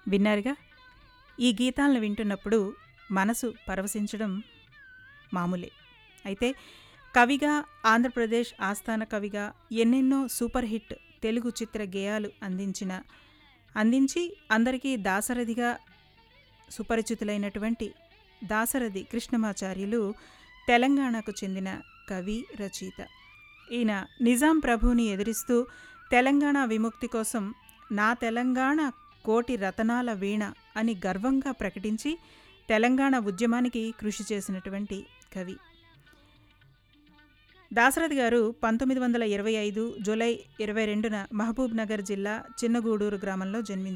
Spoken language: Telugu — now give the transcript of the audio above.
విన్నారుగా ఈ గీతాలను వింటున్నప్పుడు మనసు పరవశించడం మామూలే అయితే కవిగా ఆంధ్రప్రదేశ్ ఆస్థాన కవిగా ఎన్నెన్నో సూపర్ హిట్ తెలుగు చిత్ర గేయాలు అందించిన అందించి అందరికీ దాసరథిగా సుపరిచితులైనటువంటి దాసరథి కృష్ణమాచార్యులు తెలంగాణకు చెందిన కవి రచయిత ఈయన నిజాం ప్రభువుని ఎదిరిస్తూ తెలంగాణ విముక్తి కోసం నా తెలంగాణ కోటి రతనాల వీణ అని గర్వంగా ప్రకటించి తెలంగాణ ఉద్యమానికి కృషి చేసినటువంటి కవి దాశరథి గారు పంతొమ్మిది వందల ఇరవై ఐదు జూలై ఇరవై రెండున మహబూబ్ నగర్ జిల్లా చిన్నగూడూరు గ్రామంలో జన్మించారు